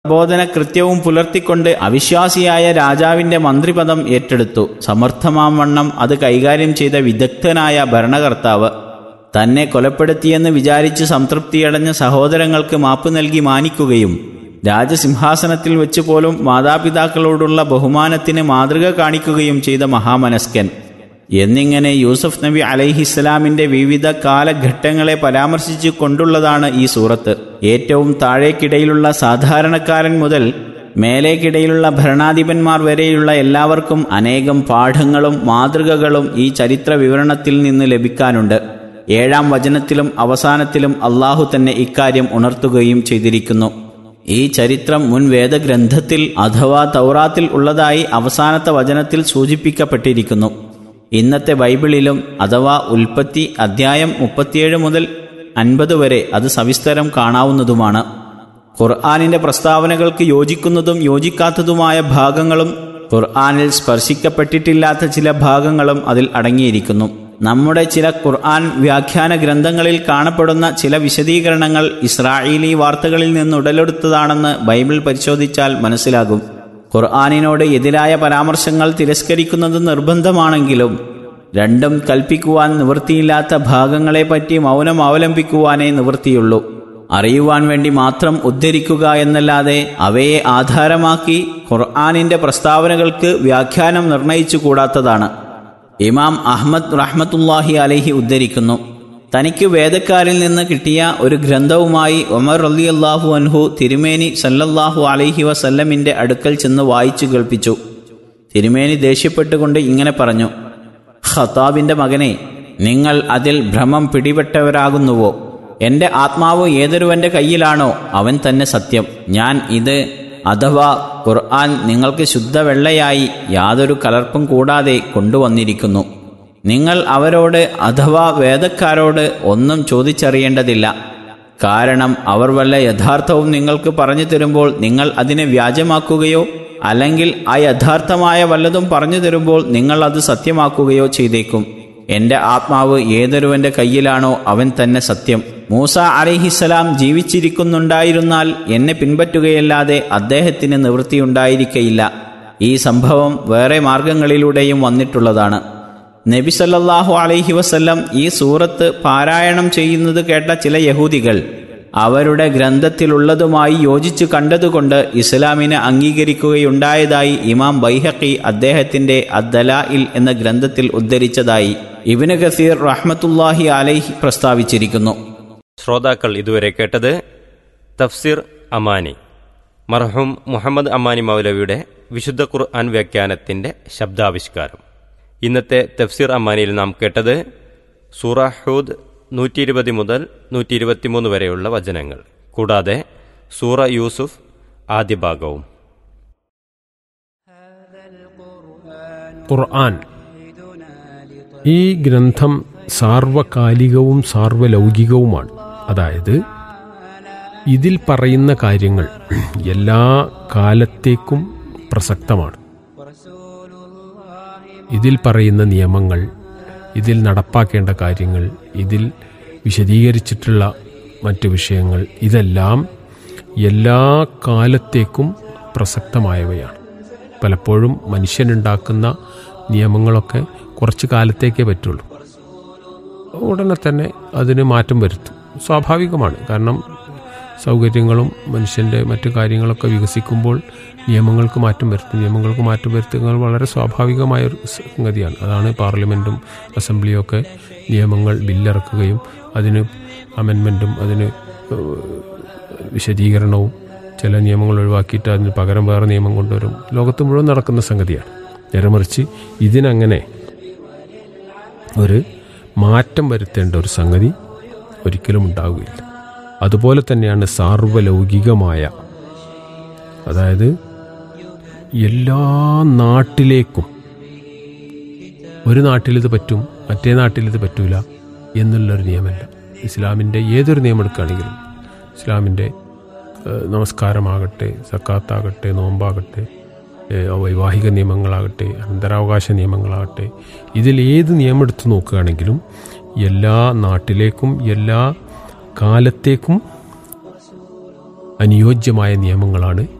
പ്രബോധന കൃത്യവും പുലർത്തിക്കൊണ്ട് അവിശ്വാസിയായ രാജാവിന്റെ മന്ത്രിപദം ഏറ്റെടുത്തു സമർത്ഥമാവണ്ണം അത് കൈകാര്യം ചെയ്ത വിദഗ്ധനായ ഭരണകർത്താവ് തന്നെ കൊലപ്പെടുത്തിയെന്ന് വിചാരിച്ച് സംതൃപ്തിയടഞ്ഞ സഹോദരങ്ങൾക്ക് മാപ്പ് നൽകി മാനിക്കുകയും രാജസിംഹാസനത്തിൽ വെച്ച് പോലും മാതാപിതാക്കളോടുള്ള ബഹുമാനത്തിന് മാതൃക കാണിക്കുകയും ചെയ്ത മഹാമനസ്കൻ എന്നിങ്ങനെ യൂസഫ് നബി അലൈഹിസ്സലാമിന്റെ വിവിധ കാലഘട്ടങ്ങളെ പരാമർശിച്ചു കൊണ്ടുള്ളതാണ് ഈ സൂറത്ത് ഏറ്റവും താഴേക്കിടയിലുള്ള സാധാരണക്കാരൻ മുതൽ മേലേക്കിടയിലുള്ള ഭരണാധിപന്മാർ വരെയുള്ള എല്ലാവർക്കും അനേകം പാഠങ്ങളും മാതൃകകളും ഈ ചരിത്ര വിവരണത്തിൽ നിന്ന് ലഭിക്കാനുണ്ട് ഏഴാം വചനത്തിലും അവസാനത്തിലും അള്ളാഹു തന്നെ ഇക്കാര്യം ഉണർത്തുകയും ചെയ്തിരിക്കുന്നു ഈ ചരിത്രം മുൻ വേദഗ്രന്ഥത്തിൽ അഥവാ തൗറാത്തിൽ ഉള്ളതായി അവസാനത്തെ വചനത്തിൽ സൂചിപ്പിക്കപ്പെട്ടിരിക്കുന്നു ഇന്നത്തെ ബൈബിളിലും അഥവാ ഉൽപ്പത്തി അധ്യായം മുപ്പത്തിയേഴ് മുതൽ അൻപത് വരെ അത് സവിസ്തരം കാണാവുന്നതുമാണ് ഖുർആാനിന്റെ പ്രസ്താവനകൾക്ക് യോജിക്കുന്നതും യോജിക്കാത്തതുമായ ഭാഗങ്ങളും ഖുർആാനിൽ സ്പർശിക്കപ്പെട്ടിട്ടില്ലാത്ത ചില ഭാഗങ്ങളും അതിൽ അടങ്ങിയിരിക്കുന്നു നമ്മുടെ ചില ഖുർആൻ വ്യാഖ്യാന ഗ്രന്ഥങ്ങളിൽ കാണപ്പെടുന്ന ചില വിശദീകരണങ്ങൾ ഇസ്രായേലി വാർത്തകളിൽ നിന്ന് ഉടലെടുത്തതാണെന്ന് ബൈബിൾ പരിശോധിച്ചാൽ മനസ്സിലാകും ഖുർആാനിനോട് എതിരായ പരാമർശങ്ങൾ തിരസ്കരിക്കുന്നത് നിർബന്ധമാണെങ്കിലും രണ്ടും കൽപ്പിക്കുവാൻ നിവൃത്തിയില്ലാത്ത ഭാഗങ്ങളെപ്പറ്റി മൗനം അവലംബിക്കുവാനേ നിവൃത്തിയുള്ളൂ അറിയുവാൻ വേണ്ടി മാത്രം ഉദ്ധരിക്കുക എന്നല്ലാതെ അവയെ ആധാരമാക്കി ഖുർആാനിന്റെ പ്രസ്താവനകൾക്ക് വ്യാഖ്യാനം നിർണയിച്ചു കൂടാത്തതാണ് ഇമാം അഹ്മദ് റഹ്മത്തുല്ലാഹി അലഹി ഉദ്ധരിക്കുന്നു തനിക്ക് വേദക്കാരിൽ നിന്ന് കിട്ടിയ ഒരു ഗ്രന്ഥവുമായി ഒമർ അലി അള്ളാഹു അൻഹു തിരുമേനി സല്ലല്ലാഹു അലൈഹി വസല്ലമിന്റെ അടുക്കൽ ചെന്ന് വായിച്ചു കേൾപ്പിച്ചു തിരുമേനി ദേഷ്യപ്പെട്ടുകൊണ്ട് ഇങ്ങനെ പറഞ്ഞു ഖത്താബിന്റെ മകനെ നിങ്ങൾ അതിൽ ഭ്രമം പിടിപെട്ടവരാകുന്നുവോ എന്റെ ആത്മാവ് ഏതൊരുവന്റെ കയ്യിലാണോ അവൻ തന്നെ സത്യം ഞാൻ ഇത് അഥവാ ഖുർആൻ നിങ്ങൾക്ക് ശുദ്ധവെള്ളയായി യാതൊരു കലർപ്പും കൂടാതെ കൊണ്ടുവന്നിരിക്കുന്നു നിങ്ങൾ അവരോട് അഥവാ വേദക്കാരോട് ഒന്നും ചോദിച്ചറിയേണ്ടതില്ല കാരണം അവർ വല്ല യഥാർത്ഥവും നിങ്ങൾക്ക് പറഞ്ഞു തരുമ്പോൾ നിങ്ങൾ അതിനെ വ്യാജമാക്കുകയോ അല്ലെങ്കിൽ ആ യഥാർത്ഥമായ വല്ലതും പറഞ്ഞു തരുമ്പോൾ നിങ്ങൾ അത് സത്യമാക്കുകയോ ചെയ്തേക്കും എന്റെ ആത്മാവ് ഏതൊരുവന്റെ കയ്യിലാണോ അവൻ തന്നെ സത്യം മൂസ അലിഹിസലാം ജീവിച്ചിരിക്കുന്നുണ്ടായിരുന്നാൽ എന്നെ പിൻപറ്റുകയല്ലാതെ അദ്ദേഹത്തിന് നിവൃത്തിയുണ്ടായിരിക്കയില്ല ഈ സംഭവം വേറെ മാർഗങ്ങളിലൂടെയും വന്നിട്ടുള്ളതാണ് നബി സല്ലല്ലാഹു അലൈഹി വസല്ലം ഈ സൂറത്ത് പാരായണം ചെയ്യുന്നത് കേട്ട ചില യഹൂദികൾ അവരുടെ ഗ്രന്ഥത്തിലുള്ളതുമായി യോജിച്ചു കണ്ടതുകൊണ്ട് ഇസ്ലാമിനെ അംഗീകരിക്കുകയുണ്ടായതായി ഇമാം ബൈഹഖി അദ്ദേഹത്തിന്റെ അദ്ദലായിൽ എന്ന ഗ്രന്ഥത്തിൽ ഉദ്ധരിച്ചതായി ഇബിന് ഗസീർ റഹ്മത്തുല്ലാഹി അലൈഹി പ്രസ്താവിച്ചിരിക്കുന്നു ശ്രോതാക്കൾ ഇതുവരെ കേട്ടത് തഫ്സിർ അമാനി മർഹൂം മുഹമ്മദ് അമാനി മൗലവിയുടെ വിശുദ്ധ ഖുർആൻ വ്യാഖ്യാനത്തിന്റെ ശബ്ദാവിഷ്കാരം ഇന്നത്തെ തഫ്സിർ അമാനിയിൽ നാം കേട്ടത് സൂറ ഹൂദ് നൂറ്റി ഇരുപത് മുതൽ നൂറ്റി ഇരുപത്തിമൂന്ന് വരെയുള്ള വചനങ്ങൾ കൂടാതെ സൂറ യൂസുഫ് ആദ്യ ഭാഗവും ഖുർആൻ ഈ ഗ്രന്ഥം സാർവകാലികവും സാർവലൗകികവുമാണ് അതായത് ഇതിൽ പറയുന്ന കാര്യങ്ങൾ എല്ലാ കാലത്തേക്കും പ്രസക്തമാണ് ഇതിൽ പറയുന്ന നിയമങ്ങൾ ഇതിൽ നടപ്പാക്കേണ്ട കാര്യങ്ങൾ ഇതിൽ വിശദീകരിച്ചിട്ടുള്ള മറ്റു വിഷയങ്ങൾ ഇതെല്ലാം എല്ലാ കാലത്തേക്കും പ്രസക്തമായവയാണ് പലപ്പോഴും മനുഷ്യനുണ്ടാക്കുന്ന നിയമങ്ങളൊക്കെ കുറച്ച് കാലത്തേക്കേ പറ്റുള്ളൂ ഉടനെ തന്നെ അതിന് മാറ്റം വരുത്തും സ്വാഭാവികമാണ് കാരണം സൗകര്യങ്ങളും മനുഷ്യൻ്റെ മറ്റു കാര്യങ്ങളൊക്കെ വികസിക്കുമ്പോൾ നിയമങ്ങൾക്ക് മാറ്റം വരുത്തും നിയമങ്ങൾക്ക് മാറ്റം വരുത്തുന്നത് വളരെ സ്വാഭാവികമായ ഒരു സംഗതിയാണ് അതാണ് പാർലമെൻറ്റും അസംബ്ലിയും ഒക്കെ നിയമങ്ങൾ ബില്ലിറക്കുകയും അതിന് അമെൻമെൻറ്റും അതിന് വിശദീകരണവും ചില നിയമങ്ങൾ ഒഴിവാക്കിയിട്ട് അതിന് പകരം വേറെ നിയമം കൊണ്ടുവരും ലോകത്ത് മുഴുവൻ നടക്കുന്ന സംഗതിയാണ് നേരെ മറിച്ച് ഇതിനങ്ങനെ ഒരു മാറ്റം വരുത്തേണ്ട ഒരു സംഗതി ഒരിക്കലും ഉണ്ടാവുകയില്ല അതുപോലെ തന്നെയാണ് സാർവലൗകികമായ അതായത് എല്ലാ നാട്ടിലേക്കും ഒരു നാട്ടിലിത് പറ്റും മറ്റേ നാട്ടിലിത് പറ്റൂല എന്നുള്ളൊരു നിയമമല്ല ഇസ്ലാമിൻ്റെ ഏതൊരു നിയമം എടുക്കുകയാണെങ്കിലും ഇസ്ലാമിൻ്റെ നമസ്കാരമാകട്ടെ സക്കാത്താകട്ടെ നോമ്പാകട്ടെ വൈവാഹിക നിയമങ്ങളാകട്ടെ അനന്തരാവകാശ നിയമങ്ങളാകട്ടെ ഇതിൽ ഏത് നിയമം എടുത്തു നോക്കുകയാണെങ്കിലും എല്ലാ നാട്ടിലേക്കും എല്ലാ കാലത്തേക്കും അനുയോജ്യമായ നിയമങ്ങളാണ്